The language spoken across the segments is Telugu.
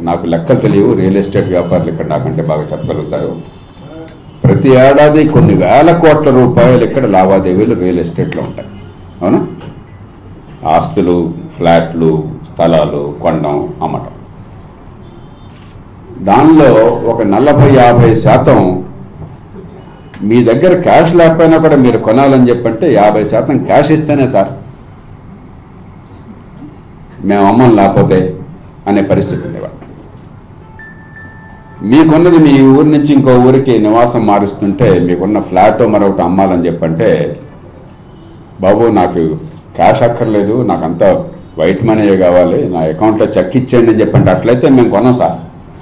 నాకు లెక్కలు తెలియవు రియల్ ఎస్టేట్ వ్యాపారులు ఇక్కడ నాకంటే బాగా చెప్పగలుగుతారు ప్రతి ఏడాది కొన్ని వేల కోట్ల రూపాయలు ఇక్కడ లావాదేవీలు రియల్ ఎస్టేట్లో ఉంటాయి అవునా ఆస్తులు ఫ్లాట్లు స్థలాలు కొనడం అమ్మటం దానిలో ఒక నలభై యాభై శాతం మీ దగ్గర క్యాష్ లేకపోయినా కూడా మీరు కొనాలని చెప్పంటే యాభై శాతం క్యాష్ ఇస్తేనే సార్ మేము అమ్మం లేకపోతే అనే పరిస్థితి ఉంది ఇవాళ. మీకున్నది మీ ఊరి నుంచి ఇంకో ఊరికి నివాసం మారుస్తుంటే మీకున్న ఫ్లాట్ మరొకటి అమ్మాలని చెప్పంటే బాబు నాకు క్యాష్ అక్కర్లేదు నాకంతా వైట్ మనీ కావాలి నా అకౌంట్లో చెక్ ఇచ్చేయండి అని చెప్పంటే అట్లయితే మేము కొనం సార్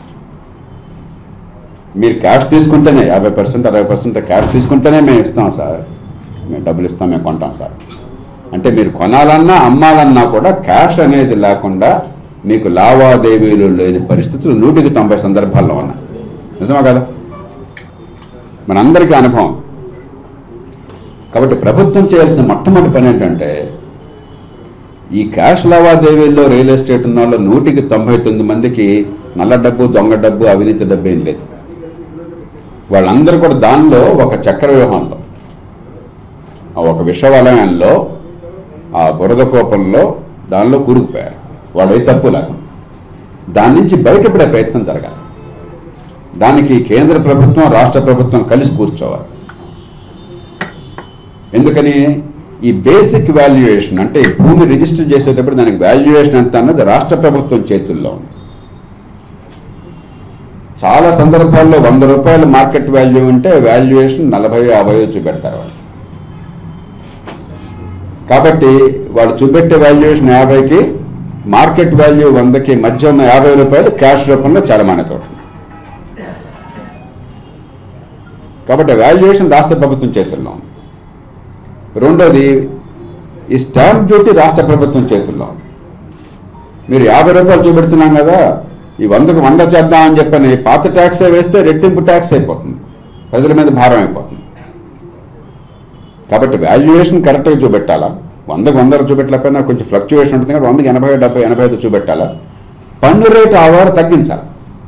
మీరు క్యాష్ తీసుకుంటేనే యాభై పర్సెంట్ అరవై పర్సెంట్ క్యాష్ తీసుకుంటేనే మేము ఇస్తాం సార్ మేము డబ్బులు ఇస్తాం మేము కొంటాం సార్ అంటే మీరు కొనాలన్నా అమ్మాలన్నా కూడా క్యాష్ అనేది లేకుండా మీకు లావాదేవీలు లేని పరిస్థితులు నూటికి తొంభై సందర్భాల్లో ఉన్నాయి నిజమా కదా మనందరికీ అనుభవం కాబట్టి ప్రభుత్వం చేయాల్సిన మొట్టమొదటి పని ఏంటంటే ఈ క్యాష్ లావాదేవీల్లో రియల్ ఎస్టేట్ ఉన్న వాళ్ళు నూటికి తొంభై తొమ్మిది మందికి నల్ల డబ్బు దొంగ డబ్బు అవినీతి డబ్బు ఏం లేదు వాళ్ళందరూ కూడా దానిలో ఒక చక్ర వ్యూహంలో ఆ ఒక విషవలయంలో ఆ బురద కోపంలో దానిలో కూరుకుపోయారు వాళ్ళు ఏ తప్పు లేకుండా దాని నుంచి బయటపడే ప్రయత్నం జరగాలి దానికి కేంద్ర ప్రభుత్వం రాష్ట్ర ప్రభుత్వం కలిసి కూర్చోవాలి ఎందుకని ఈ బేసిక్ వాల్యుయేషన్ అంటే ఈ భూమి రిజిస్టర్ చేసేటప్పుడు దానికి వాల్యుయేషన్ ఎంత అన్నది రాష్ట్ర ప్రభుత్వం చేతుల్లో ఉంది చాలా సందర్భాల్లో వంద రూపాయల మార్కెట్ వాల్యూ ఉంటే వాల్యుయేషన్ నలభై యాభై చూపెడతారు వాళ్ళు కాబట్టి వాళ్ళు చూపెట్టే వాల్యుయేషన్ యాభైకి మార్కెట్ వాల్యూ వందకి మధ్య ఉన్న యాభై రూపాయలు క్యాష్ రూపంలో చాలా మానేతో కాబట్టి వాల్యుయేషన్ రాష్ట్ర ప్రభుత్వం చేతుల్లో ఉంది రెండోది ఈ స్టాంప్ డ్యూటీ రాష్ట్ర ప్రభుత్వం చేతుల్లో ఉంది మీరు యాభై రూపాయలు చూపెడుతున్నాం కదా ఈ వందకు వంద చేద్దామని చెప్పని పాత ట్యాక్సే వేస్తే రెట్టింపు ట్యాక్స్ అయిపోతుంది ప్రజల మీద భారం అయిపోతుంది కాబట్టి వాల్యుయేషన్ కరెక్ట్గా చూపెట్టాలా వందకు వందకు చూపెట్టలేకపోయినా కొంచెం ఫ్లక్చువేషన్ ఉంటుంది కాబట్టి వందకి ఎనభై డెబ్బై ఎనభై ఐదు చూపెట్టాలా పన్ను రేటు ఆ వారు తగ్గించాలి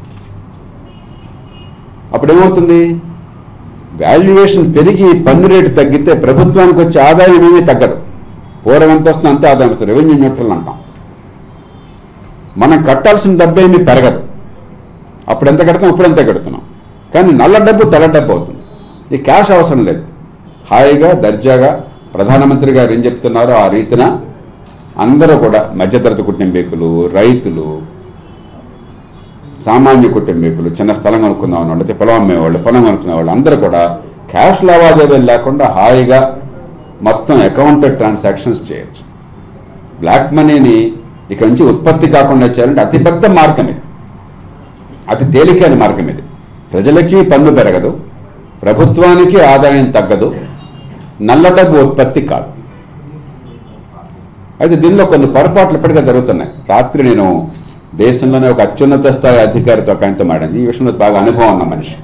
అప్పుడు ఏమవుతుంది వాల్యుయేషన్ పెరిగి పన్ను రేటు తగ్గితే ప్రభుత్వానికి వచ్చే ఆదాయం ఏమీ తగ్గదు పూర్వం ఎంత వస్తుంది అంతే ఆదాయం వస్తుంది రెవెన్యూ న్యూట్రల్ అంటాం మనం కట్టాల్సిన డబ్బు ఏమీ పెరగదు అప్పుడు ఎంత కడతాం ఇప్పుడు ఎంత కడుతున్నాం కానీ నల్ల డబ్బు తెల్ల డబ్బు అవుతుంది ఈ క్యాష్ అవసరం లేదు హాయిగా దర్జాగా ప్రధానమంత్రి గారు ఏం చెప్తున్నారో ఆ రీతిన అందరూ కూడా మధ్యతరగతి కుటుంబీకులు రైతులు సామాన్య కుటుంబీకులు చిన్న స్థలం కొనుక్కున్న వాళ్ళు అయితే పొలం అమ్మేవాళ్ళు పొలం కొనుక్కునే వాళ్ళు అందరూ కూడా క్యాష్ లావాదేవీలు లేకుండా హాయిగా మొత్తం అకౌంటెడ్ ట్రాన్సాక్షన్స్ చేయొచ్చు బ్లాక్ మనీని ఇక నుంచి ఉత్పత్తి కాకుండా చేయాలంటే అతిపెద్ద మార్గం ఇది అతి తేలికైన మార్గం ఇది ప్రజలకి పన్ను పెరగదు ప్రభుత్వానికి ఆదాయం తగ్గదు నల్ల డబ్బు ఉత్పత్తి కాదు అయితే దీనిలో కొన్ని పొరపాట్లు ఇప్పటికే జరుగుతున్నాయి రాత్రి నేను దేశంలోనే ఒక అత్యున్నత స్థాయి అధికారితో ఒక ఆయనతో మాడింది ఈ విషయంలో బాగా అనుభవం ఉన్న మనిషి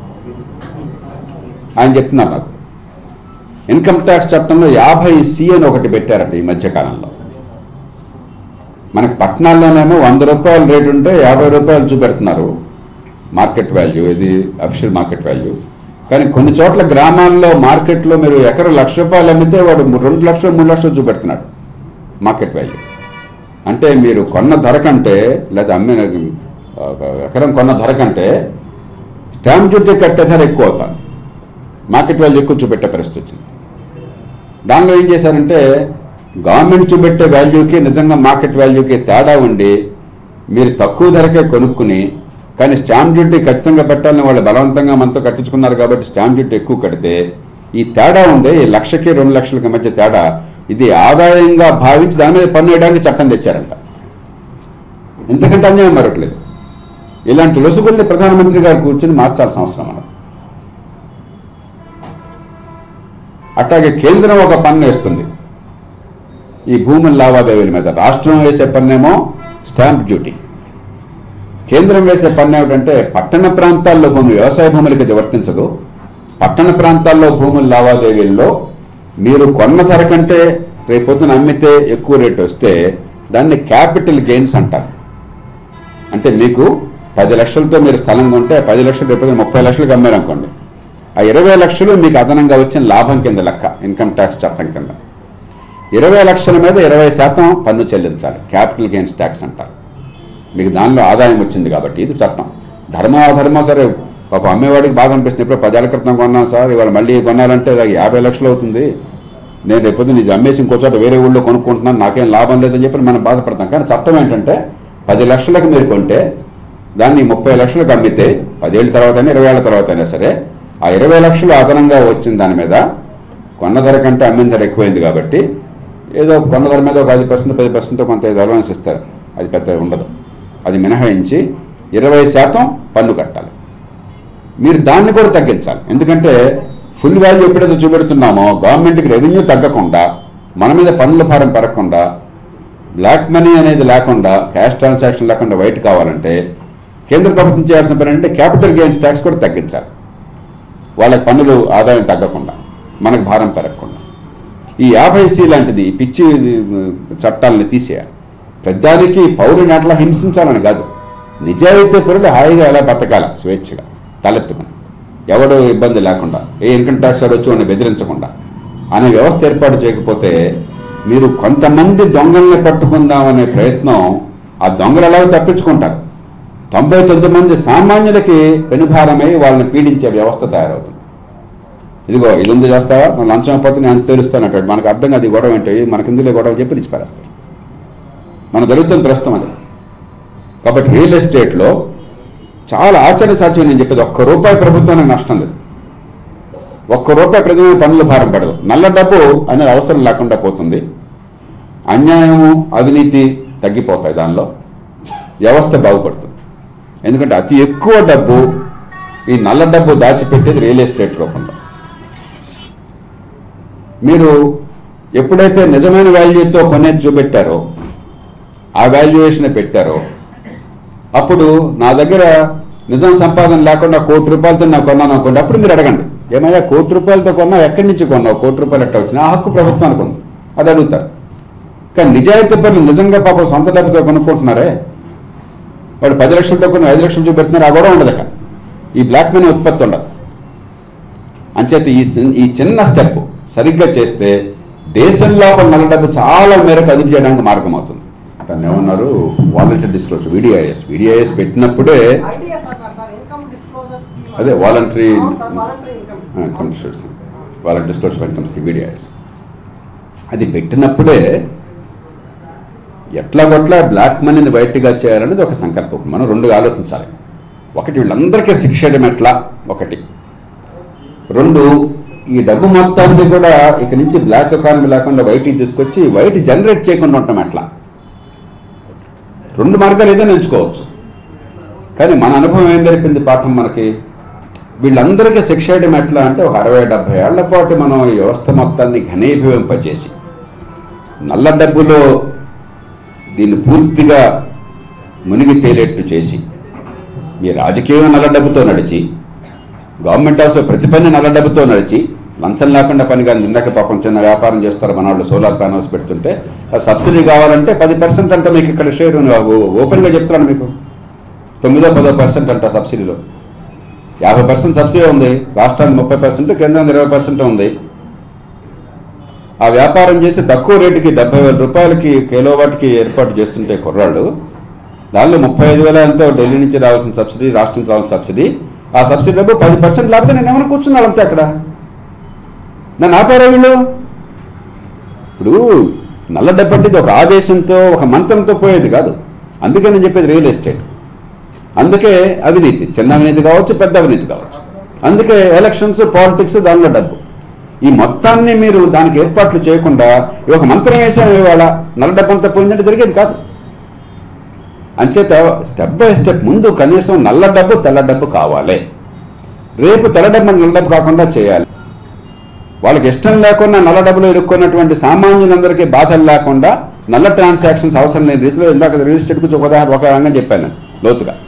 ఆయన చెప్తున్నారు నాకు ఇన్కమ్ ట్యాక్స్ చట్టంలో యాభై సి అని ఒకటి పెట్టారంట ఈ మధ్యకాలంలో మనకి పట్టణాల్లోనేమో వంద రూపాయల రేటు ఉంటే యాభై రూపాయలు చూపెడుతున్నారు మార్కెట్ వాల్యూ ఇది అఫిషియల్ మార్కెట్ వాల్యూ కానీ కొన్ని చోట్ల గ్రామాల్లో మార్కెట్లో మీరు ఎకరం లక్ష రూపాయలు అమ్మితే వాడు ము- రెండు లక్షలు మూడు లక్షలు చూపెడుతున్నాడు మార్కెట్ వాల్యూ అంటే మీరు కొన్న ధర కంటే లేదా అమ్మిన ఒక ఎకరం కొన్న ధర కంటే స్టాంప్ డ్యూటీ కట్టే ధర ఎక్కువ అవుతుంది మార్కెట్ వాల్యూ ఎక్కువ చూపెట్టే పరిస్థితి వచ్చింది దానిలో ఏం చేశారంటే గవర్నమెంట్ చూపెట్టే వాల్యూకి నిజంగా మార్కెట్ వాల్యూకి తేడా ఉండి మీరు తక్కువ ధరకే కొనుక్కుని కానీ స్టాంప్ డ్యూటీ ఖచ్చితంగా పెట్టాలని వాళ్ళు బలవంతంగా మనతో కట్టించుకున్నారు కాబట్టి స్టాంప్ డ్యూటీ ఎక్కువ కడితే ఈ తేడా ఉంది ఈ లక్షకి రెండు లక్షలకి మధ్య తేడా ఇది ఆదాయంగా భావించి దాని మీద పన్ను వేయడానికి చట్టం తెచ్చారంట ఇంతకంటే అన్యాయం మరొకలేదు ఇలాంటి లొసుగుల్ని ప్రధానమంత్రి గారు కూర్చొని మార్చాల్సిన అవసరం మనం అట్లాగే కేంద్రం ఒక పన్ను వేస్తుంది ఈ భూముల లావాదేవీల మీద రాష్ట్రం వేసే పన్నేమో స్టాంప్ డ్యూటీ కేంద్రం వేసే పన్ను ఏమిటంటే పట్టణ ప్రాంతాల్లో భూమి వ్యవసాయ భూములకి ఇది వర్తించదు పట్టణ ప్రాంతాల్లో భూముల లావాదేవీల్లో మీరు కొన్న ధర కంటే రేపొద్దున అమ్మితే ఎక్కువ రేటు వస్తే దాన్ని క్యాపిటల్ గెయిన్స్ అంటారు అంటే మీకు పది లక్షలతో మీరు స్థలం కొంటే ఆ పది లక్షలు రేపు ముప్పై లక్షలకు అమ్మారు అనుకోండి ఆ ఇరవై లక్షలు మీకు అదనంగా వచ్చిన లాభం కింద లెక్క ఇన్కమ్ ట్యాక్స్ చట్టం కింద ఇరవై లక్షల మీద ఇరవై శాతం పన్ను చెల్లించాలి క్యాపిటల్ గెయిన్స్ ట్యాక్స్ అంటారు మీకు దానిలో ఆదాయం వచ్చింది కాబట్టి ఇది చట్టం ధర్మ అధర్మ సరే పాప అమ్మేవాడికి బాధ అనిపిస్తుంది ఇప్పుడు పదేళ్ల క్రితం కొన్నాం సార్ ఇవాళ మళ్ళీ కొనాలంటే అది యాభై లక్షలు అవుతుంది నేను రేపొద్దు ఇది అమ్మేసి ఇంకో చోట వేరే ఊళ్ళో కొనుక్కుంటున్నాను నాకేం లాభం లేదని చెప్పి మనం బాధపడతాం కానీ చట్టం ఏంటంటే పది లక్షలకు మీరు కొంటే దాన్ని ముప్పై లక్షలకు అమ్మితే పదేళ్ళ తర్వాత అయినా ఇరవై ఏళ్ళ తర్వాత అయినా సరే ఆ ఇరవై లక్షలు అదనంగా వచ్చిన దాని మీద కొన్న ధర కంటే అమ్మిన ధర ఎక్కువైంది కాబట్టి ఏదో కొన్న ధర మీద ఒక ఐదు పర్సెంట్ పది పర్సెంట్ కొంత ఏదో అలవెన్స్ ఇస్తారు అది పెద్ద ఉండదు అది మినహాయించి ఇరవై శాతం పన్ను కట్టాలి మీరు దాన్ని కూడా తగ్గించాలి ఎందుకంటే ఫుల్ వాల్యూ ఎప్పుడైతే చూపెడుతున్నామో గవర్నమెంట్కి రెవెన్యూ తగ్గకుండా మన మీద పన్నుల భారం పెరగకుండా బ్లాక్ మనీ అనేది లేకుండా క్యాష్ ట్రాన్సాక్షన్ లేకుండా వైట్ కావాలంటే కేంద్ర ప్రభుత్వం చేయాల్సిన పని అంటే క్యాపిటల్ గెయిన్స్ ట్యాక్స్ కూడా తగ్గించాలి వాళ్ళకి పన్నులు ఆదాయం తగ్గకుండా మనకు భారం పెరగకుండా ఈ యాభై సి లాంటిది ఈ పిచ్చి చట్టాలని తీసేయాలి పెద్దానికి పౌరుని అట్లా హింసించాలని కాదు నిజాయితీ పరులు హాయిగా ఎలా బతకాల స్వేచ్ఛగా తలెత్తుకుని ఎవడు ఇబ్బంది లేకుండా ఏ ఇన్కమ్ ట్యాక్స్ వాడు వచ్చి వాడిని బెదిరించకుండా అనే వ్యవస్థ ఏర్పాటు చేయకపోతే మీరు కొంతమంది దొంగల్ని పట్టుకుందామనే ప్రయత్నం ఆ దొంగలు ఎలాగో తప్పించుకుంటారు తొంభై తొమ్మిది మంది సామాన్యులకి పెనుభారమై వాళ్ళని పీడించే వ్యవస్థ తయారవుతుంది ఇదిగో ఇది ఉంది చేస్తావా నువ్వు లంచం అయిపోతే నేను అంత తెలుస్తాను అంటాడు మనకు అర్థం కాదు ఈ గొడవ ఏంటి మనకి ఇందులో గొడవ చెప్పి నుంచి పారేస్తారు మన దళితం ప్రస్తుతం అది కాబట్టి రియల్ ఎస్టేట్లో చాలా ఆశ్చర్య సాధ్యం నేను చెప్పేది ఒక్క రూపాయి ప్రభుత్వానికి నష్టం లేదు ఒక్క రూపాయి ప్రజల పన్నుల భారం పడదు నల్ల డబ్బు అనేది అవసరం లేకుండా పోతుంది అన్యాయము అవినీతి తగ్గిపోతాయి దానిలో వ్యవస్థ బాగుపడుతుంది ఎందుకంటే అతి ఎక్కువ డబ్బు ఈ నల్ల డబ్బు దాచిపెట్టేది రియల్ ఎస్టేట్ రూపంలో మీరు ఎప్పుడైతే నిజమైన వాల్యూతో కొనేది చూపెట్టారో ఆ వాల్యుయేషన్ పెట్టారో అప్పుడు నా దగ్గర నిజం సంపాదన లేకుండా కోటి రూపాయలతో నాకు కొన్నాను అనుకోండి అప్పుడు మీరు అడగండి ఏమయ్యా కోటి రూపాయలతో కొన్నా ఎక్కడి నుంచి కొన్నావు కోటి రూపాయలు ఎట్లా వచ్చినా ఆ హక్కు ప్రభుత్వానికి ఉంది అది అడుగుతారు కానీ నిజాయితీ పనులు నిజంగా పాపం సొంత డబ్బుతో కొనుక్కుంటున్నారే వాడు పది లక్షలతో కొన్ని ఐదు లక్షలు చూపెడుతున్నారు ఆ కూడా ఉండదు అక్కడ ఈ బ్లాక్ మనీ ఉత్పత్తి ఉండదు అంచేత ఈ సి- ఈ చిన్న స్టెప్ సరిగ్గా చేస్తే దేశం లోపల నల్ల డబ్బు చాలా మేరకు అదుపు చేయడానికి మార్గం అవుతుంది దాన్ని ఏమన్నారు వాలంటీర్ డిస్క్లోజర్ విడిఐఎస్ విడిఐఎస్ పెట్టినప్పుడే ఐడిఎస్ అన్నారు సార్ ఇన్కమ్ డిస్క్లోజర్ స్కీమ్ అదే వాలంటరీ అవును sir, voluntary income volunteer disclosure ఇన్కమ్స్కి విడిఐఎస్ అది పెట్టినప్పుడే ఎట్లా కొట్లా బ్లాక్ మనీని బయటగా చేయాలనేది ఒక సంకల్పం మనం రెండు ఆలోచించాలి ఒకటి వీళ్ళందరికీ శిక్ష వేయడం ఎట్లా ఒకటి రెండు ఈ డబ్బు మొత్తాన్ని కూడా ఇక నుంచి బ్లాక్ ఎకానమీ లేకుండా వైట్కి తీసుకొచ్చి వైట్ జనరేట్ చేయకుండా ఉంటాం ఎట్లా రెండు మార్గాలు ఏదైనా ఎంచుకోవచ్చు కానీ మన అనుభవం ఏం జరిపింది పాఠం మనకి వీళ్ళందరికీ శిక్ష వేయడం ఎట్లా అంటే ఒక అరవై డెబ్బై ఏళ్ల పాటు మనం ఈ వ్యవస్థ మొత్తాన్ని ఘనీభవింపజేసి నల్ల డబ్బులో దీన్ని పూర్తిగా మునిగి తేలేట్టు చేసి మీ రాజకీయం నల్ల డబ్బుతో నడిచి గవర్నమెంట్ హౌస్ ప్రతి పని నల్ల డబ్బుతో నడిచి లంచం లేకుండా పని కానీ ఇందాక పాపం చిన్న వ్యాపారం చేస్తారు మన వాళ్ళు సోలార్ ప్యానల్స్ పెడుతుంటే ఆ సబ్సిడీ కావాలంటే పది పర్సెంట్ అంటే మీకు ఇక్కడ షేర్ ఓపెన్గా చెప్తున్నాను మీకు తొమ్మిదో పదో పర్సెంట్ అంట సబ్సిడీలో యాభై పర్సెంట్ సబ్సిడీ ఉంది రాష్ట్రానికి ముప్పై పర్సెంట్ కేంద్రానికి ఇరవై పర్సెంట్ ఉంది ఆ వ్యాపారం చేసి తక్కువ రేటుకి డెబ్బై వేల రూపాయలకి కిలోవాట్కి ఏర్పాటు చేస్తుంటే కుర్రాళ్ళు దానిలో ముప్పై ఐదు వేల ఎంతో ఢిల్లీ నుంచి రావాల్సిన సబ్సిడీ రాష్ట్రం నుంచి రావాల్సిన సబ్సిడీ ఆ సబ్సిడీ డబ్బు పది పర్సెంట్ లేకపోతే నేను ఏమైనా కూర్చున్నాను అంతే అక్కడ నన్ను ఆపారా వీళ్ళు ఇప్పుడు నల్ల డబ్బు అంటే ఇది ఒక ఆదేశంతో ఒక మంత్రంతో పోయేది కాదు అందుకే నేను చెప్పేది రియల్ ఎస్టేట్ అందుకే అవినీతి చిన్న అవినీతి కావచ్చు పెద్ద అవినీతి కావచ్చు అందుకే ఎలక్షన్స్ పాలిటిక్స్ దానిలో డబ్బు ఈ మొత్తాన్ని మీరు దానికి ఏర్పాట్లు చేయకుండా ఈ ఒక మంత్రం వేసాం ఇవాళ నల్ల డబ్బు అంతా పోయిందంటే జరిగేది కాదు అంచేత స్టెప్ బై స్టెప్ ముందు కనీసం నల్ల డబ్బు తెల్ల డబ్బు కావాలి రేపు తెల్ల డబ్బు నల్ల డబ్బు కాకుండా చేయాలి వాళ్ళకి ఇష్టం లేకుండా నల్ల డబ్బులు ఇరుక్కున్నటువంటి సామాన్యులందరికీ బాధలు లేకుండా నల్ల ట్రాన్సాక్షన్స్ అవసరం లేని రీతిలో ఇందాక రియల్ ఎస్టేట్ గురించి ఒక ఉదాహరణ ఒక రంగం చెప్పాను నేను లోతుగా